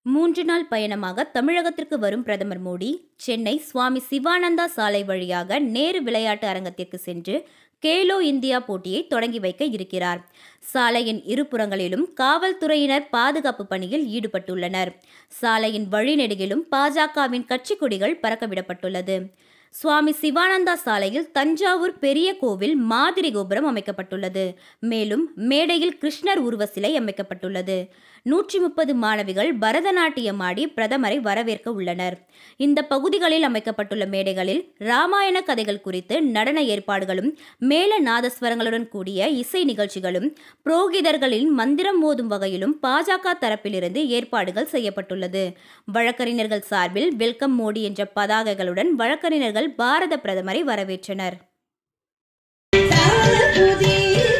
மூன்று நாள் பயணமாக தமிழகத்திற்கு வரும் பிரதமர் மோடி சென்னை சுவாமி சிவானந்தா சாலை வழியாக நேரு விளையாட்டு அரங்கத்திற்கு சென்று கேலோ இந்தியா போட்டியை தொடங்கி வைக்க இருக்கிறார் சாலையின் இருபுறங்களிலும் காவல்துறையினர் பாதுகாப்பு பணியில் ஈடுபட்டுள்ளனர் சாலையின் வழிநெடுகிலும் பாஜகவின் கட்சி கொடிகள் பறக்கவிடப்பட்டுள்ளது சுவாமி சிவானந்தா சாலையில் தஞ்சாவூர் பெரிய கோவில் மாதிரி கோபுரம் அமைக்கப்பட்டுள்ளது மேலும் மேடையில் கிருஷ்ணர் உருவ சிலை அமைக்கப்பட்டுள்ளது நூற்றி முப்பது மாணவிகள் பரதநாட்டியம் ஆடி பிரதமரை வரவேற்க உள்ளனர் இந்த பகுதிகளில் அமைக்கப்பட்டுள்ள மேடைகளில் ராமாயண கதைகள் குறித்து நடன ஏற்பாடுகளும் மேல நாதஸ்வரங்களுடன் கூடிய இசை நிகழ்ச்சிகளும் புரோகிதர்களின் மந்திரம் மோதும் வகையிலும் பாஜக தரப்பிலிருந்து ஏற்பாடுகள் செய்யப்பட்டுள்ளது வழக்கறிஞர்கள் சார்பில் வெல்கம் மோடி என்ற பதாகைகளுடன் வழக்கறிஞர்கள் பாரத பிரதமரை வரவேற்றனர் புதிய